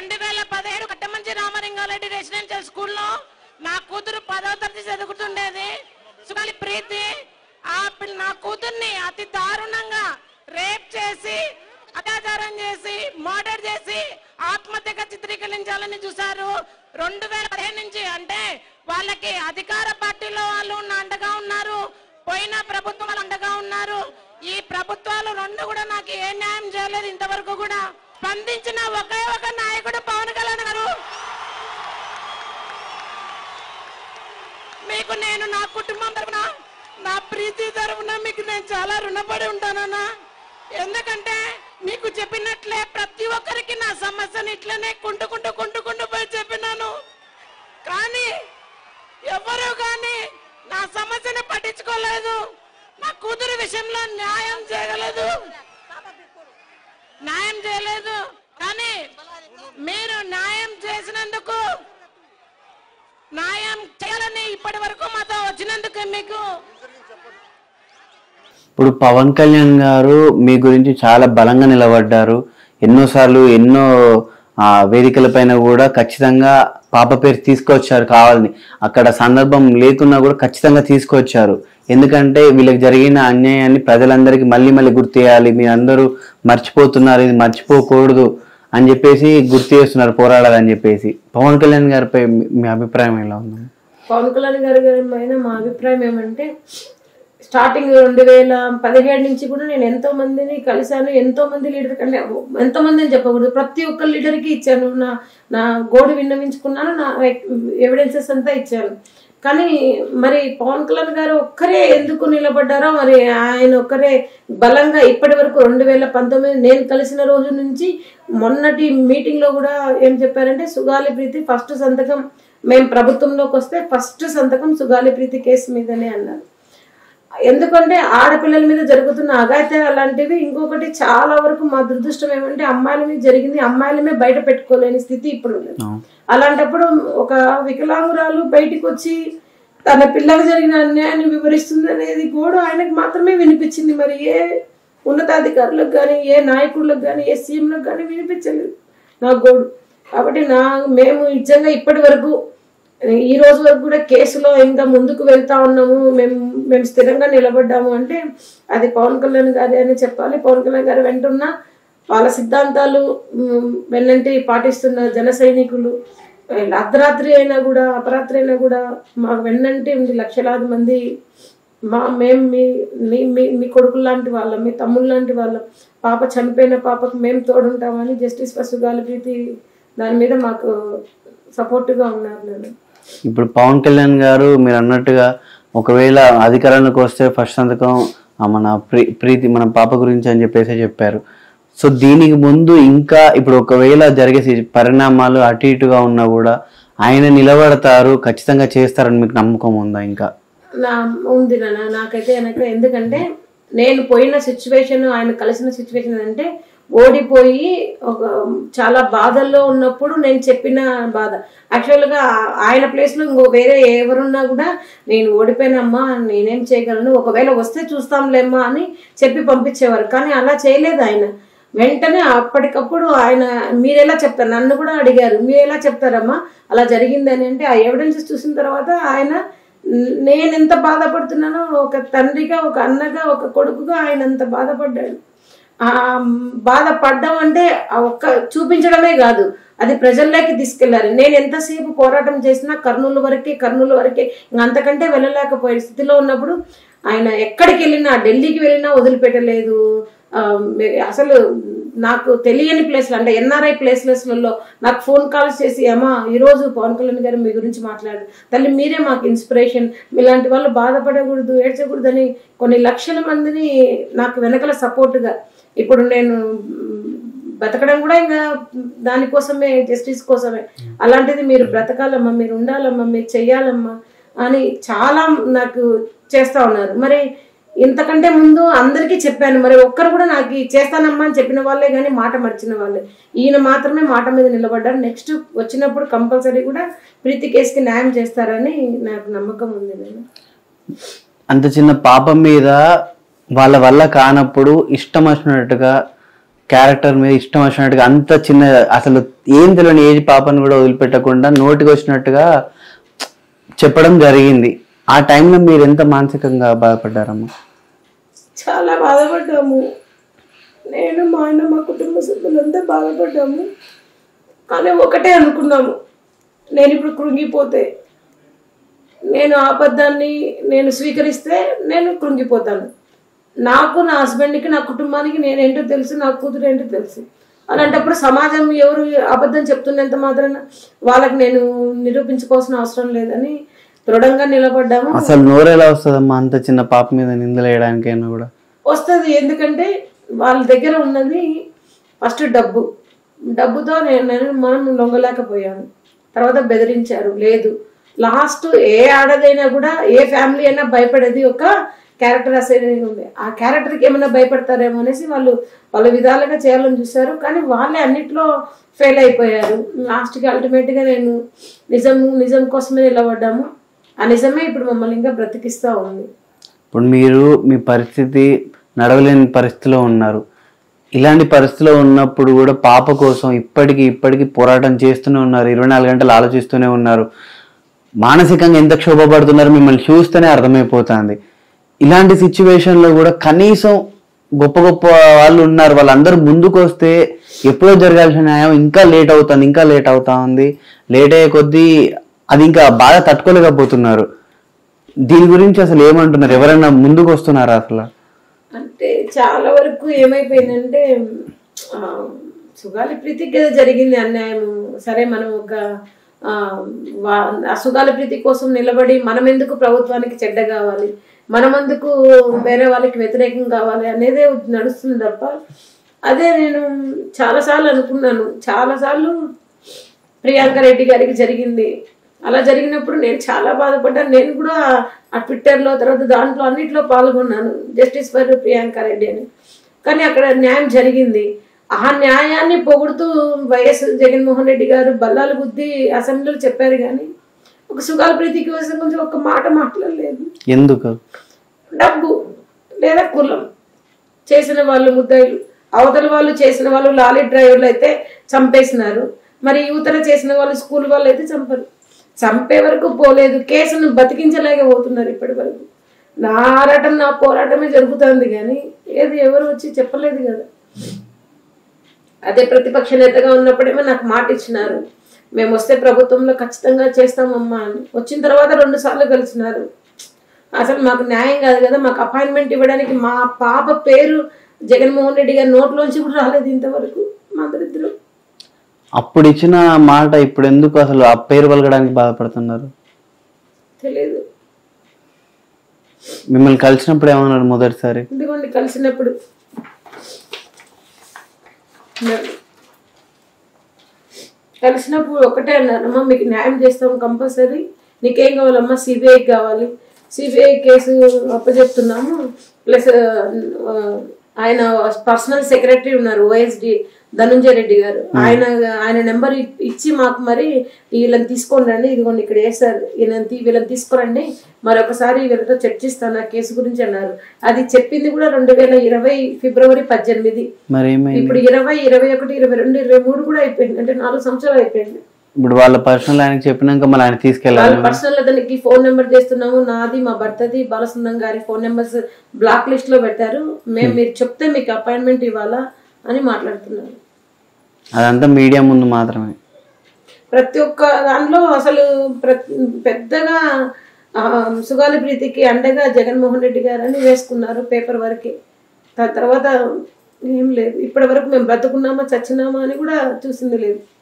రెండు వేల పదిహేడు కట్టమంచి రామలింగారెడ్డి రెసిడెన్షియల్ స్కూల్లో నా కూతురు పదవ తరగతి చదువుకుంటుండేది సుగాలి ప్రీతి ఆ పిల్ల నా కూతుర్ని అతి దారుణంగా రేప్ చేసి అత్యాచారం చేసి మర్డర్ చేసి ఆత్మహత్యగా చిత్రీకరించాలని చూశారు రెండు వేల పదిహేను నుంచి అంటే వాళ్ళకి అధికార పార్టీలో వాళ్ళు ఉన్న అండగా ఉన్నారు పోయిన ప్రభుత్వం వాళ్ళు అండగా ఉన్నారు ఈ ప్రభుత్వాలు రెండు కూడా నాకు ఏ న్యాయం చేయలేదు ఇంతవరకు కూడా స్పందించిన ఒకే ఒక నాయకుడు పవన్ కళ్యాణ్ గారు మీకు నేను నా కుటుంబం తరపున నా ప్రీతి తరపున మీకు నేను చాలా రుణపడి ఉంటానన్నా ఎందుకంటే మీకు చెప్పినట్లే ప్రతి ఒక్కరికి నా సమస్యను ఇట్లనే కుంటుకుంటూ కుంటుకుంటూ పోయి చెప్పినాను కానీ ఎవరు కానీ నా సమస్యను పట్టించుకోలేదు నా కూతురు విషయంలో న్యాయం చేయగలేదు న్యాయం చేయలేదు కానీ మీరు న్యాయం చేసినందుకు న్యాయం చేయాలని ఇప్పటి వరకు మాతో వచ్చినందుకు మీకు ఇప్పుడు పవన్ కళ్యాణ్ గారు మీ గురించి చాలా బలంగా నిలబడ్డారు ఎన్నోసార్లు ఎన్నో ఆ, వేదికలపైన కూడా ఖచ్చితంగా పాప పేరు తీసుకొచ్చారు కావాలని అక్కడ సందర్భం లేకున్నా కూడా ఖచ్చితంగా తీసుకొచ్చారు ఎందుకంటే వీళ్ళకి జరిగిన అన్యాయాన్ని ప్రజలందరికీ మళ్ళీ మళ్ళీ గుర్తు చేయాలి మీరందరూ మర్చిపోతున్నారు ఇది మర్చిపోకూడదు అని చెప్పేసి గుర్తు చేస్తున్నారు పోరాడాలని చెప్పేసి పవన్ కళ్యాణ్ గారిపై మీ- మీ అభిప్రాయం ఎలా ఉంది పవన్ కళ్యాణ్ గారి గారి పైన మా అభిప్రాయం ఏమంటే స్టార్టింగ్ రెండు వేల పదిహేడు నుంచి కూడా నేను ఎంతో మందిని కలిశాను ఎంతో మంది లీడర్ కంటే ఎంతో మంది అని చెప్పకూడదు ప్రతి ఒక్క లీడర్కి ఇచ్చాను నా నా గోడు విన్నవించుకున్నాను నా ఎవిడెన్సెస్ అంతా ఇచ్చాను కానీ మరి పవన్ కళ్యాణ్ గారు ఒక్కరే ఎందుకు నిలబడ్డారో మరి ఆయన ఒక్కరే బలంగా ఇప్పటి వరకు రెండు వేల పంతొమ్మిది నేను కలిసిన రోజు నుంచి మొన్నటి మీటింగ్ లో కూడా ఏం చెప్పారంటే సుగాలి ప్రీతి ఫస్ట్ సంతకం మేము ప్రభుత్వంలోకి వస్తే ఫస్ట్ సంతకం సుగాలి ప్రీతి కేసు మీదనే అన్నారు ఎందుకంటే ఆడపిల్లల మీద జరుగుతున్న అఘాయిత్యాలు అలాంటివి ఇంకొకటి చాలా వరకు మా దురదృష్టం ఏమంటే అమ్మాయిల మీద జరిగింది అమ్మాయిలమే బయట పెట్టుకోలేని స్థితి ఇప్పుడు ఉన్నది అలాంటప్పుడు ఒక వికలాంగురాలు బయటికి వచ్చి తన పిల్లలకు జరిగిన అన్యాయాన్ని వివరిస్తుంది అనేది కూడా ఆయనకు మాత్రమే వినిపించింది మరి ఏ ఉన్నతాధికారులకు కానీ ఏ నాయకులకు కానీ ఏ సీఎంలకు కానీ వినిపించలేదు నా గోడు కాబట్టి నా మేము నిజంగా ఇప్పటి వరకు ఈ రోజు వరకు కూడా కేసులో ఇంకా ముందుకు వెళ్తా ఉన్నాము మేము మేము స్థిరంగా నిలబడ్డాము అంటే అది పవన్ కళ్యాణ్ గారి అని చెప్పాలి పవన్ కళ్యాణ్ గారు వెంటున్న వాళ్ళ సిద్ధాంతాలు ఉమ్, వెన్నంటి పాటిస్తున్న జన సైనికులు వీళ్ళు అర్ధరాత్రి అయినా కూడా అపరాత్రి అయినా కూడా మాకు వెన్నంటి ఉంది లక్షలాది మంది మా మేము మీ మీ మీ మీ కొడుకులు లాంటి వాళ్ళం మీ తమ్ముళ్ళు లాంటి వాళ్ళం పాప చనిపోయిన పాపకు మేము తోడుంటామని జస్టిస్ ఫస్ట్ గాలి ప్రీతి దాని మీద మాకు సపోర్ట్గా ఉన్నారు నేను ఇప్పుడు పవన్ కళ్యాణ్ గారు మీరు అన్నట్టుగా ఒకవేళ అధికారంలోకి వస్తే ఫస్ట్ సంతకం ఆ మన ప్రీ ప్రీతి మన పాప గురించి అని చెప్పేసి చెప్పారు సో దీనికి ముందు ఇంకా ఇప్పుడు ఒకవేళ జరిగే సి- పరిణామాలు అటు ఇటుగా ఉన్నా కూడా ఆయన నిలబడతారు ఖచ్చితంగా చేస్తారని మీకు నమ్మకం ఉందా ఇంకా నా ఉంది నాన్న నాకైతే వెనక ఎందుకంటే నేను పోయిన సిచ్యువేషన్ ఆయన కలిసిన సిచ్యువేషన్ అంటే ఓడిపోయి ఒక చాలా బాధల్లో ఉన్నప్పుడు నేను చెప్పిన బాధ యాక్చువల్గా ఆయన ప్లేస్లో ఇంకో వేరే ఎవరున్నా కూడా నేను ఓడిపోయినమ్మా నేనేం చేయగలను ఒకవేళ వస్తే చూస్తాంలేమ్మా అని చెప్పి పంపించేవారు కానీ అలా చేయలేదు ఆయన వెంటనే అప్పటికప్పుడు ఆయన మీరు ఎలా చెప్తారు నన్ను కూడా అడిగారు మీరు ఎలా చెప్తారమ్మా అలా జరిగిందని అంటే ఆ ఎవిడెన్సెస్ చూసిన తర్వాత ఆయన న- నేను ఎంత బాధపడుతున్నానో ఒక తండ్రిగా ఒక అన్నగా ఒక కొడుకుగా ఆయన అంత బాధపడ్డాడు ఆ బాధపడ్డం అంటే ఆ ఒక్క చూపించడమే కాదు అది ప్రజల్లోకి తీసుకెళ్లారు నేను ఎంతసేపు పోరాటం చేసినా కర్నూలు వరకే కర్నూలు వరకే ఇంక అంతకంటే వెళ్ళలేకపోయే స్థితిలో ఉన్నప్పుడు ఆయన ఎక్కడికి వెళ్ళినా ఢిల్లీకి వెళ్ళినా వదిలిపెట్టలేదు ఆ, మే- అసలు నాకు తెలియని ప్లేస్లు అంటే ఎన్ఆర్ఐ ప్లేస్లలో నాకు ఫోన్ కాల్స్ చేసి అమ్మా ఈరోజు పవన్ కళ్యాణ్ గారు మీ గురించి మాట్లాడారు తల్లి మీరే మాకు ఇన్స్పిరేషన్ మీలాంటి వాళ్ళు బాధపడకూడదు ఏడ్చకూడదని కొన్ని లక్షల మందిని నాకు వెనకల సపోర్ట్గా ఇప్పుడు నేను మ్, బతకడం కూడా ఇంకా దానికోసమే జస్టిస్ కోసమే అలాంటిది మీరు బ్రతకాలమ్మా మీరు ఉండాలమ్మా మీరు చెయ్యాలమ్మా అని చాలా నాకు చేస్తా ఉన్నారు మరి ఇంతకంటే ముందు అందరికీ చెప్పాను మరి ఒక్కరు కూడా నాకు ఈ చేస్తానమ్మా అని చెప్పిన వాళ్ళే కానీ మాట మర్చిన వాళ్ళే ఈయన మాత్రమే మాట మీద నిలబడ్డారు నెక్స్ట్ వచ్చినప్పుడు కంపల్సరీ కూడా ప్రీతి కేసుకి న్యాయం చేస్తారని నాకు నమ్మకం ఉంది నేను అంత చిన్న పాపం మీద వాళ్ళ వల్ల కానప్పుడు ఇష్టం వచ్చినట్టుగా క్యారెక్టర్ మీద ఇష్టం వచ్చినట్టుగా అంత చిన్న అసలు ఏం తెలియని ఏజ్ పాపను కూడా వదిలిపెట్టకుండా నోటికి వచ్చినట్టుగా చెప్పడం జరిగింది ఆ టైంలో మీరు ఎంత మానసికంగా బాధపడ్డారమ్మా చాలా బాధపడ్డాము నేను మా ఆయన మా కుటుంబ సభ్యులంతా బాధపడ్డాము కానీ ఒకటే అనుకున్నాము నేను ఇప్పుడు కృంగిపోతే నేను ఆబద్ధాన్ని నేను స్వీకరిస్తే నేను కృంగిపోతాను నాకు నా హస్బెండ్కి నా కుటుంబానికి నేనేంటో తెలుసు నా కూతురు ఏంటో తెలుసు అలాంటప్పుడు సమాజం ఎవరు అబద్ధం చెప్తున్నంత మాత్రాన వాళ్ళకి నేను నిరూపించుకోవాల్సిన అవసరం లేదని దృఢంగా నిలబడ్డాము అసలు నోరు ఎలా వస్తుందమ్మా అంత చిన్న పాప మీద నిందలు వేయడానికైనా కూడా వస్తుంది ఎందుకంటే వాళ్ళ దగ్గర ఉన్నది ఫస్ట్ డబ్బు డబ్బుతో నేను నేను మనం లొంగలేకపోయాము తర్వాత బెదిరించారు లేదు లాస్ట్ ఏ ఆడదైనా కూడా ఏ ఫ్యామిలీ అయినా భయపడేది ఒక క్యారెక్టర్ అసైన్ ఉంది ఆ క్యారెక్టర్కి ఏమైనా భయపడతారేమో అనేసి వాళ్ళు వాళ్ళ విధాలుగా చేయాలని చూశారు కానీ వాళ్ళే అన్నిట్లో ఫెయిల్ అయిపోయారు లాస్ట్కి అల్టిమేట్గా నేను నిజం నిజం కోసమే నిలబడ్డాము ఆ నిజమే ఇప్పుడు మమ్మల్ని ఇంకా బ్రతికిస్తూ ఉంది ఇప్పుడు మీరు మీ పరిస్థితి నడవలేని పరిస్థితిలో ఉన్నారు ఇలాంటి పరిస్థితిలో ఉన్నప్పుడు కూడా పాప కోసం ఇప్పటికీ ఇప్పటికీ పోరాటం చేస్తూనే ఉన్నారు ఇరవై నాలుగు గంటలు ఆలోచిస్తూనే ఉన్నారు మానసికంగా ఎంత క్షోభపడుతున్నారు మిమ్మల్ని చూస్తేనే అర్థమైపోతుంది ఇలాంటి సిచ్యువేషన్లో కూడా కనీసం గొప్ప గొప్ప వాళ్ళు ఉన్నారు వాళ్ళందరూ ముందుకు వస్తే ఎప్పుడో జరగాల్సిన న్యాయం ఇంకా లేట్ అవుతుంది ఇంకా లేట్ అవుతా ఉంది లేట్ అయ్యే కొద్దీ అది ఇంకా బాగా తట్టుకోలేకపోతున్నారు దీని గురించి అసలు ఏమంటున్నారు ఎవరైనా ముందుకు వస్తున్నారా అసలు అంటే చాలా వరకు ఏమైపోయిందంటే ఆ, సుగాలి ప్రీతికి ఏదో జరిగింది అన్యాయం సరే మనం ఒక ఆ, వా- ఆ సుగాల ప్రీతి కోసం నిలబడి మనం ఎందుకు ప్రభుత్వానికి చెడ్డ కావాలి మనమెందుకు వేరే వాళ్ళకి వ్యతిరేకం కావాలి అనేదే నడుస్తుంది తప్ప అదే నేను చాలాసార్లు అనుకున్నాను చాలాసార్లు ప్రియాంక రెడ్డి గారికి జరిగింది అలా జరిగినప్పుడు నేను చాలా బాధపడ్డాను నేను కూడా ఆ ట్విట్టర్లో తర్వాత దాంట్లో అన్నిట్లో పాల్గొన్నాను జస్టిస్ ఫర్ ప్రియాంక రెడ్డి అని కానీ అక్కడ న్యాయం జరిగింది ఆ న్యాయాన్ని పొగుడుతూ వైఎస్ జగన్మోహన్ రెడ్డి గారు బల్లాలు గుద్ది అసెంబ్లీలో చెప్పారు కానీ ఒక సుగాల ప్రీతికి కోసం కొంచెం ఒక మాట మాట్లాడలేదు ఎందుకు డబ్బు లేదా కులం చేసిన వాళ్ళు ముద్దాయిలు అవతల వాళ్ళు చేసిన వాళ్ళు లారీ డ్రైవర్లు అయితే చంపేసినారు మరి యువతల చేసిన వాళ్ళు స్కూల్ వాళ్ళు అయితే చంపరు చంపే వరకు పోలేదు కేసును బతికించలేకపోతున్నారు ఇప్పటి వరకు నా ఆరాటం నా పోరాటమే జరుగుతుంది కానీ ఏది ఎవరు వచ్చి చెప్పలేదు కదా అదే ప్రతిపక్ష నేతగా ఉన్నప్పుడేమో నాకు మాట ఇచ్చినారు మేము వస్తే ప్రభుత్వంలో ఖచ్చితంగా చేస్తామమ్మా అని వచ్చిన తర్వాత రెండు సార్లు కలిసినారు అసలు మాకు న్యాయం కాదు కదా మాకు అపాయింట్మెంట్ ఇవ్వడానికి మా పాప పేరు జగన్మోహన్ రెడ్డి గారి నోట్లోంచి కూడా రాలేదు ఇంతవరకు మా దరిద్రం అప్పుడు ఇచ్చిన మాట ఇప్పుడు ఎందుకు అసలు ఆ పేరు పలకడానికి బాధపడుతున్నారు తెలియదు మిమ్మల్ని కలిసినప్పుడు ఏమన్నారు మొదటిసారి ఎందుకండి కలిసినప్పుడు కలిసినప్పుడు ఒకటే అన్నారమ్మా మీకు న్యాయం చేస్తాం కంపల్సరీ నీకేం కావాలమ్మా సిబిఐ కావాలి సిబిఐ కేసు అప్పచెప్తున్నాము ప్లస్ ఆయన పర్సనల్ సెక్రటరీ ఉన్నారు ఓఎస్డి ధనుంజయ రెడ్డి గారు ఆయన ఆయన నెంబర్ ఇచ్చి మాకు మరి వీళ్ళని తీసుకోండి రండి ఇదిగోండి ఇక్కడ వేసారు వీళ్ళని తీ- వీళ్ళని తీసుకురండి మరొకసారి వీళ్ళతో చర్చిస్తాను ఆ కేసు గురించి అన్నారు అది చెప్పింది కూడా రెండు వేల ఇరవై ఫిబ్రవరి పద్దెనిమిది మరి ఏమైంది ఇప్పుడు ఇరవై ఇరవై ఒకటి ఇరవై రెండు ఇరవై మూడు కూడా అయిపోయింది అంటే నాలుగు సంవత్సరాలు అయిపోయింది ఇప్పుడు వాళ్ళ పర్సనల్ ఆయనకి చెప్పినాక మళ్ళీ ఆయన తీసుకెళ్ళాలి వాళ్ళ పర్సనల్ అతనికి ఫోన్ నెంబర్ చేస్తున్నాము నాది మా భర్తది బాలసుందరం గారి ఫోన్ నెంబర్స్ బ్లాక్ లిస్ట్ లో పెట్టారు మేము మీరు చెప్తే మీకు అపాయింట్మెంట్ ఇవ్వాలా అని మాట్లాడుతున్నారు అదంతా మీడియా ముందు మాత్రమే ప్రతి ఒక్క దాంట్లో అసలు ప్రతి పెద్దగా ఆ, సుగాలి ప్రీతికి అండగా జగన్మోహన్ రెడ్డి గారు అని వేసుకున్నారు పేపర్ వరకే దాని తర్వాత ఏం లేదు ఇప్పటి వరకు మేము బ్రతుకున్నామా చచ్చినామా అని కూడా చూసింది లేదు